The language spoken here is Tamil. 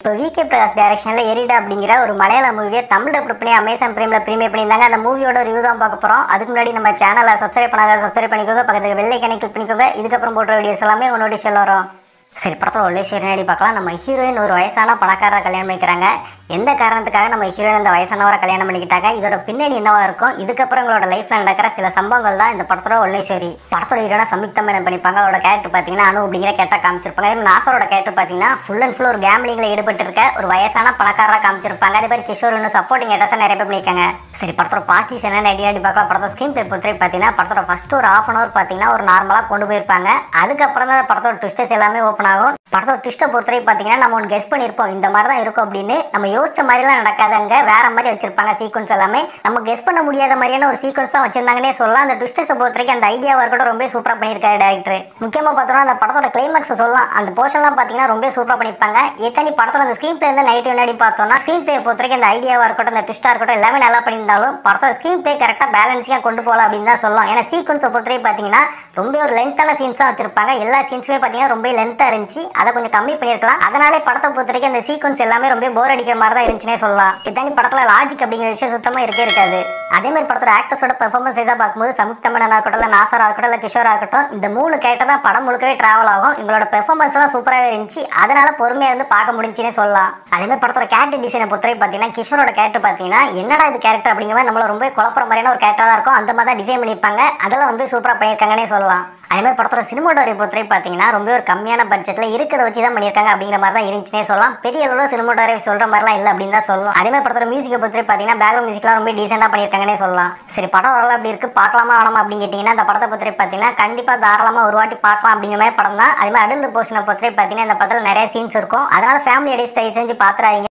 இப்போ விகே பிரகாஷ் டைரக்ஷனில் எரிடா அப்படிங்கிற ஒரு மலையாள மூவியை தமிழ் டப் பண்ணி அமேசான் பிரேமில் ப்ரீமியர் பண்ணியிருந்தாங்க அந்த மூவியோட ரிவ்யூ தான் பார்க்க போகிறோம் அதுக்கு முன்னாடி நம்ம சேனலை சப்ஸ்கிரைப் பண்ணாத சப்ஸ்கிரைப் பண்ணிக்கோங்க பக்கத்துக்கு வெள்ளை கணக்கு கிளிக் பண்ணிக்கோங்க இதுக்கப்புறம் போடுற வீடியோஸ் எல்லாமே உன்னோட நோட்டிஷியல் வரும் சரி படத்தோட உள்ளே சரி நேடி பார்க்கலாம் நம்ம ஹீரோயின் ஒரு வயசான பணக்காரரை கல்யாணம் பண்ணிக்கிறாங்க எந்த காரணத்துக்காக நம்ம ஹீரோயின் இந்த வயசானவரை கல்யாணம் பண்ணிக்கிட்டாங்க இதோட பின்னணி என்னவா இருக்கும் இதுக்கப்புறம் எங்களோட லைஃப்ல நடக்கிற சில சம்பவங்கள் தான் இந்த படத்தோட உள்ளேஸ்வரி படத்தோட ஹீரோனா சம்யுக்தா மேனன் பண்ணிப்பாங்க அவரோட கேரக்டர் பார்த்தீங்கன்னா அனு அப்படிங்கிற கேரக்டர் காமிச்சிருப்பாங்க அதே மாதிரி நாசரோட கேரக்டர் பார்த்தீங்கன்னா ஃபுல் அண்ட் ஃபுல் ஒரு கேம்லிங்கில் ஈடுபட்டு இருக்க ஒரு வயசான பணக்காரராக காமிச்சிருப்பாங்க அதே மாதிரி கிஷோர் இன்னும் சப்போர்ட்டிங் கேட்டஸாக நிறைய பேர் பண்ணியிருக்காங்க சரி படத்தோட பாசிட்டிவ்ஸ் என்ன நடி நடி பார்க்கலாம் படத்தோட ஸ்க்ரீன் பிளே பொறுத்தவரை பார்த்தீங்கன்னா படத்தோட ஃபர்ஸ்ட் ஒரு ஆஃப் அன் அவர் பார்த்தீங்கன்னா ஒரு நார்மலாக கொண்டு போயிருப்பாங்க அதுக்கப்புறம் தான் படத்தோட ட்விஸ்டர்ஸ் எல்லாமே ஓப்பன் ஆகும் படத்தோட ட்விஸ்ட்டை பொறுத்தவரை பார்த்தீங்கன்னா நம்ம ஒன்று கெஸ் பண்ணியிருப்போம் இந்த மாதிரி தான் இருக்கும் அப்படின்னு நம்ம யோசிச்ச மாதிரிலாம் நடக்காதங்க வேற மாதிரி வச்சிருப்பாங்க சீக்வன்ஸ் எல்லாமே நம்ம கெஸ் பண்ண முடியாத மாதிரியான ஒரு சீக்வன்ஸாக வச்சிருந்தாங்கன்னே சொல்லலாம் அந்த ட்விஸ்டர்ஸை பொறுத்த வரைக்கும் அந்த ஐடியாவாக இருக்கட்டும் ரொம்ப சூப்பராக பண்ணியிருக்காரு டேரக்டர் முக்கியமாக பார்த்தோம்னா அந்த படத்தோட கிளைமேக்ஸ் சொல்லலாம் அந்த போர்ஷன்லாம் பார்த்தீங்கன்னா ரொம்ப சூப்பராக பண்ணியிருப்பாங்க ஏத்தானி படத்தோட அந்த ஸ்க்ரீன் பிளே வந்து நைட்டு முன்னாடி பார்த்தோம்னா ஸ்க்ரீன் பிளே பொறுத்த வரைக்கும் அந்த ஐடியாவாக இருக்கட்டும் அந்த ட்விஸ்ட்டாக இருக்கட்டும் எல்லாமே நல்லா பண்ணியிருந்தாலும் படத்தோட ஸ்க்ரீன் பிளே கரெக்டாக பேலன்ஸியாக கொண்டு போகலாம் அப்படின்னு தான் சொல்லலாம் ஏன்னா சீக்வன்ஸை பொறுத்தவரை பார்த்தீங்கன்னா ரொம்ப ஒரு லென்த்தான சீன்ஸாக வச்சிருப்பாங்க எல்லா சீன்ஸுமே பார்த்தீங்கன்னா ரொம்ப லென்த்தாக இருந்துச்சு அதை கொஞ்சம் கம்மி பண்ணியிருக்கலாம் அதனாலே படத்தை பொறுத்த வரைக்கும் அந்த சீக்வன்ஸ் எல்லாமே ரொம்ப போர் அடிக்கிற மாதிரி தான் இருந்துச்சுன்னே சொல்லலாம் இதாங்க படத்தில் லாஜிக் அப்படிங்கிற விஷயம் சுத்தமாக இருக்கே இருக்காது அதே மாதிரி படத்தோட ஆக்டர்ஸோட பெர்ஃபார்மன்ஸ் வைஸாக பார்க்கும்போது சமுக் தமனா இருக்கட்டும் இல்லை நாசரா இருக்கட்டும் இல்லை கிஷோரா இருக்கட்டும் இந்த மூணு கேரக்டர் தான் படம் முழுக்கவே டிராவல் ஆகும் இவங்களோட பெர்ஃபார்மன்ஸ் எல்லாம் சூப்பராகவே இருந்துச்சு அதனால பொறுமையாக இருந்து பார்க்க முடிஞ்சுன்னே சொல்லலாம் அதே மாதிரி படத்தோட கேரக்டர் டிசைனை பொறுத்தவரை பார்த்தீங்கன்னா கிஷோரோட கேரக்டர் பார்த்தீங்கன்னா என்னடா இது கேரக்டர் அப்படிங்கிற மாதிரி நம்மள ரொம்ப குழப்பற மாதிரியான ஒரு கேரக்டர் தான் இருக்கும் அந்த மாதிரி தான் டிசைன் பண்ணியிருப்பாங்க அதெல்லாம் வந்து சூப்பராக பண்ணியிருக்காங்கன்னே சொல்லலாம் அதே மாதிரி படத்தோட சினிமாட்டோரி பொறுத்தவரை பார்த்தீங்கன்னா ரொம்ப ஒரு கம்மியான பட்ஜெட்டில் இருக்கிறத வச்சு தான் பண்ணியிருக்காங்க அப்படிங்கிற மாதிரி தான் இருந்துச்சுனே சொல்லலாம் பெரிய அளவில் சினிமாட்டோரி சொல்கிற மாதிரிலாம் இல்லை அப்படின்னு தான் சொல்லலாம் அதே மாதிரி படத்தோட மியூசிக்கை பொறுத்தவரை பார்த்தீங்கன்னா பேக்ரவுண்ட் மியூசிக்லாம் ரொம்ப டீசெண்டாக பண்ணியிருக்காங்கன்னே சொல்லலாம் சரி படம் ஓரளவு அப்படி இருக்குது பார்க்கலாமா வேணாமா அப்படின்னு கேட்டிங்கன்னா அந்த படத்தை பொறுத்தவரை பார்த்தீங்கன்னா கண்டிப்பாக தாராளமாக ஒரு வாட்டி பார்க்கலாம் அப்படிங்கிற மாதிரி படம் தான் அதே மாதிரி அடல்ட் போர்ஷனை பொறுத்தவரை பார்த்தீங்கன்னா இந்த படத்தில் நிறைய சீன்ஸ் இருக்கும் அதனால ஃபேமிலி அடிஸ் தயவு செஞ்சு பார்த்துறாதீங்க